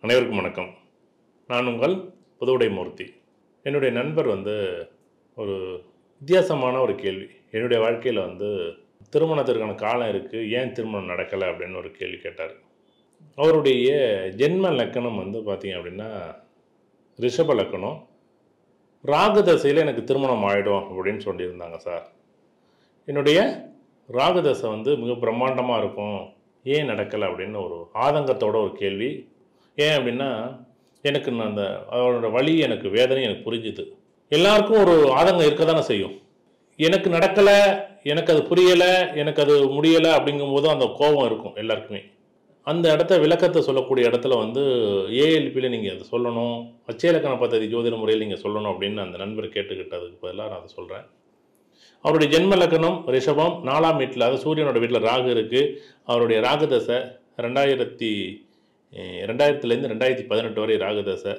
அனைவருக்கும் வணக்கம் நான் உங்கள் புதுவுடை மூர்த்தி என்னுடைய நண்பர் வந்து ஒரு வித்தியாசமான ஒரு கேள்வி என்னுடைய வாழ்க்கையில் வந்து திருமணத்திற்கான காலம் இருக்குது ஏன் திருமணம் நடக்கலை அப்படின்னு ஒரு கேள்வி கேட்டார் அவருடைய ஜென்ம லக்கணம் வந்து பார்த்தீங்க அப்படின்னா ரிஷப லக்கணம் ராகு தசையில் எனக்கு திருமணம் ஆகிடும் அப்படின்னு சொல்லியிருந்தாங்க சார் என்னுடைய ராகு தசை வந்து மிக பிரம்மாண்டமாக இருக்கும் ஏன் நடக்கலை அப்படின்னு ஒரு ஆதங்கத்தோட ஒரு கேள்வி ஏன் அப்படின்னா எனக்கு நான் அந்த அவரோட வழி எனக்கு வேதனை எனக்கு புரிஞ்சுது எல்லாருக்கும் ஒரு ஆதங்கம் இருக்க தானே செய்யும் எனக்கு நடக்கலை எனக்கு அது புரியலை எனக்கு அது முடியலை அப்படிங்கும்போது அந்த கோபம் இருக்கும் எல்லாருக்குமே அந்த இடத்த விளக்கத்தை சொல்லக்கூடிய இடத்துல வந்து ஏஎல்பியில் நீங்கள் அதை சொல்லணும் அச்சயலக்கண பദ്ധதி ஜோதிட முறையில் நீங்கள் சொல்லணும் அப்படின்னு அந்த நண்பர் கேட்டுக்கிட்டதுக்கு பதிலாக நான் அதை சொல்கிறேன் அவருடைய ஜென்ம லக்கணம் ரிஷபம் நாலாம் வீட்டில் அதாவது சூரியனோட வீட்டில் ராகு இருக்குது அவருடைய ராகு தசை ரெண்டாயிரத்தி அஹ், ரெண்டாயிரத்துலேருந்து ரெண்டாயிரத்தி பதினெட்டு வரை ராகு தசை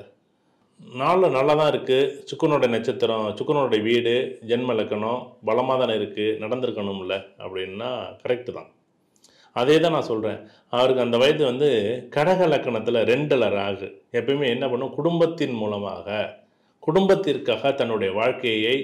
நாளில் நல்லா தான் இருக்குது சுக்குனோட நட்சத்திரம் சுக்குனோட வீடு ஜென்ம லக்கணம் பலமாக தானே இருக்குது நடந்திருக்கணும்ல அப்படின்னா கரெக்டு தான் அதே தான் நான் சொல்கிறேன் அவருக்கு அந்த வயது வந்து கடக லக்கணத்தில் ரெண்டில் ராகு எப்பயுமே என்ன பண்ணும் குடும்பத்தின் மூலமாக குடும்பத்திற்காக தன்னுடைய வாழ்க்கையை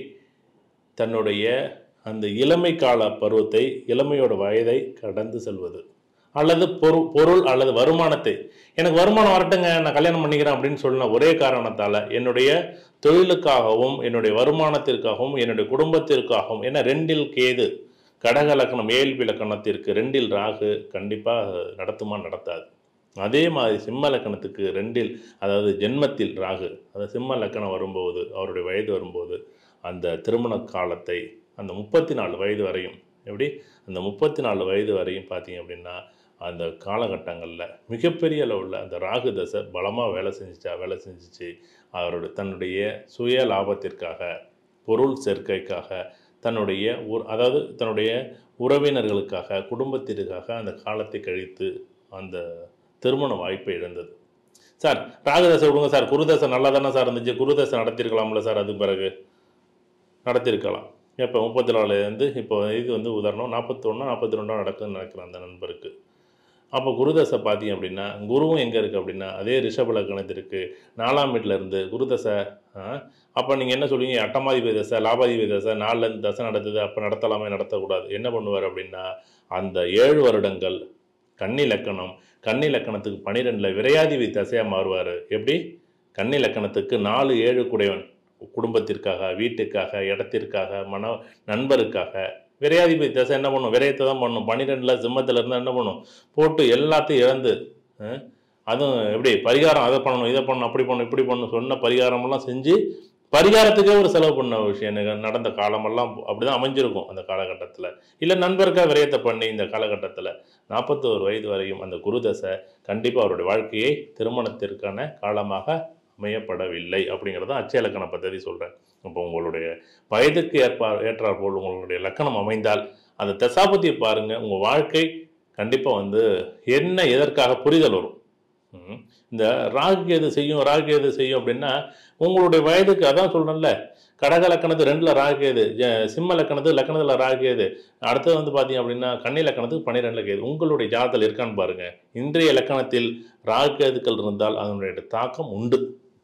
தன்னுடைய அந்த இளமை கால பருவத்தை இளமையோட வயதை கடந்து செல்வது அல்லது பொருள் பொருள் அல்லது வருமானத்தை எனக்கு வருமானம் வரட்டுங்க நான் கல்யாணம் பண்ணிக்கிறேன் அப்படின்னு சொன்ன ஒரே காரணத்தால் என்னுடைய தொழிலுக்காகவும் என்னுடைய வருமானத்திற்காகவும் என்னுடைய குடும்பத்திற்காகவும் என்ன ரெண்டில் கேது கடக லக்கணம் ஏழ்பி லக்கணத்திற்கு ரெண்டில் ராகு கண்டிப்பாக நடத்துமா நடத்தாது அதே மாதிரி சிம்ம லக்கணத்துக்கு ரெண்டில் அதாவது ஜென்மத்தில் ராகு அதாவது சிம்ம லக்கணம் வரும்போது அவருடைய வயது வரும்போது அந்த திருமண காலத்தை அந்த முப்பத்தி நாலு வயது வரையும் எப்படி அந்த முப்பத்தி நாலு வயது வரையும் பார்த்தீங்க அப்படின்னா அந்த காலகட்டங்களில் மிகப்பெரிய அளவில் அந்த ராகு தசை பலமாக வேலை செஞ்சுச்சா வேலை செஞ்சுச்சு அவருடைய தன்னுடைய சுய லாபத்திற்காக பொருள் சேர்க்கைக்காக தன்னுடைய உற அதாவது தன்னுடைய உறவினர்களுக்காக குடும்பத்திற்காக அந்த காலத்தை கழித்து அந்த திருமண வாய்ப்பை இழந்தது சார் ராகுதசை விடுங்க சார் குருதசை நல்லா தானே சார் இருந்துச்சு குருதசை நடத்தியிருக்கலாம்ல சார் அது பிறகு நடத்தியிருக்கலாம் இப்போ முப்பத்தி நாலுலேருந்து இப்போ இது வந்து உதாரணம் நாற்பத்தொன்று நாற்பத்தி ரெண்டாம் நடக்குதுன்னு நினைக்கிறேன் அந்த நண்பருக்கு அப்போ குருதசை பார்த்தீங்க அப்படின்னா குருவும் எங்கே இருக்குது அப்படின்னா அதே ரிஷப லக்கணத்திற்கு நாலாம் வீட்டில் இருந்து குருதசை அப்போ நீங்கள் என்ன சொல்லுவீங்க அட்டமாதிபதி தசை லாபாதிபதி தசை நாலுலேருந்து தசை நடத்துது அப்போ நடத்தலாமே நடத்தக்கூடாது என்ன பண்ணுவார் அப்படின்னா அந்த ஏழு வருடங்கள் கன்னி லக்கணம் கன்னி லக்கணத்துக்கு பன்னிரெண்டில் விரையாதிபதி தசையாக மாறுவார் எப்படி கன்னி லக்கணத்துக்கு நாலு ஏழு குடைவன் குடும்பத்திற்காக வீட்டுக்காக இடத்திற்காக மன நண்பருக்காக விரையாதிபதி தசை என்ன பண்ணும் விரயத்தை தான் பண்ணும் பன்னிரெண்டில் சிம்மத்தில் இருந்தால் என்ன பண்ணும் போட்டு எல்லாத்தையும் இழந்து அஹ், அதுவும் எப்படி பரிகாரம் அதை பண்ணணும் இதை பண்ணணும் அப்படி பண்ணணும் இப்படி பண்ணணும் சொன்ன பரிகாரமெல்லாம் செஞ்சு பரிகாரத்துக்கே ஒரு செலவு பண்ண விஷயம் எனக்கு நடந்த காலமெல்லாம் அப்படிதான் அமைஞ்சிருக்கும் அந்த காலகட்டத்தில் இல்லை நண்பருக்காக விரயத்தை பண்ணி இந்த காலகட்டத்தில் நாற்பத்தோரு வயது வரையும் அந்த குருதசை கண்டிப்பாக அவருடைய வாழ்க்கையை திருமணத்திற்கான காலமாக அமையப்படவில்லை அப்படிங்கிறத அச்சயலக்கண பദ്ധதி சொல்கிறேன் அப்போ உங்களுடைய வயதுக்கு ஏற்பா ஏற்றாற்போல் உங்களுடைய லக்கணம் அமைந்தால் அந்த தசாபதியை பாருங்கள் உங்கள் வாழ்க்கை கண்டிப்பாக வந்து என்ன எதற்காக புரிதல் வரும் ம். இந்த ராகு எது செய்யும் ராகு எது செய்யும் அப்படின்னா உங்களுடைய வயதுக்கு அதான் சொல்கிறேன்ல கடக லக்கணத்து ரெண்டில் ராகு எது ஜ- சிம்ம லக்கணத்து லக்கணத்தில் ராகு எது அடுத்தது வந்து பார்த்தீங்க அப்படின்னா கன்னி லக்கணத்துக்கு பன்னிரெண்டில் கேது உங்களுடைய ஜாதத்தில் இருக்கான்னு பாருங்க இன்றைய லக்கணத்தில் ராகு கேதுக்கள் இருந்தால் அதனுடைய தாக்கம் உண்டு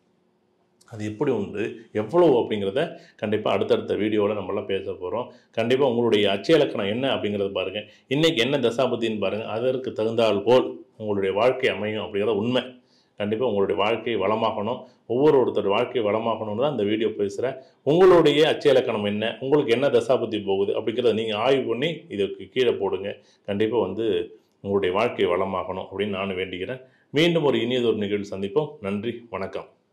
அது எப்படி உண்டு எவ்வளவு அப்படிங்கிறத கண்டிப்பாக அடுத்தடுத்த வீடியோவில் நம்மளாம் பேச போகிறோம் கண்டிப்பாக உங்களுடைய அச்சய இலக்கணம் என்ன அப்படிங்கிறத பாருங்கள் இன்றைக்கி என்ன தசாபதின்னு பாருங்கள் அதற்கு தகுந்தால் போல் உங்களுடைய வாழ்க்கை அமையும் அப்படிங்கிறத உண்மை கண்டிப்பாக உங்களுடைய வாழ்க்கை வளமாகணும் ஒவ்வொரு ஒருத்தர் வாழ்க்கை வளமாகணும்னு தான் இந்த வீடியோ பேசுகிறேன் உங்களுடைய அச்சய இலக்கணம் என்ன உங்களுக்கு என்ன தசாபதி போகுது அப்படிங்கிறத நீங்கள் ஆய்வு பண்ணி இதுக்கு கீழே போடுங்க கண்டிப்பாக வந்து உங்களுடைய வாழ்க்கை வளமாகணும் அப்படின்னு நான் வேண்டிக்கிறேன் மீண்டும் ஒரு இனியதொரு நிகழ்வு சந்திப்போம் நன்றி வணக்கம்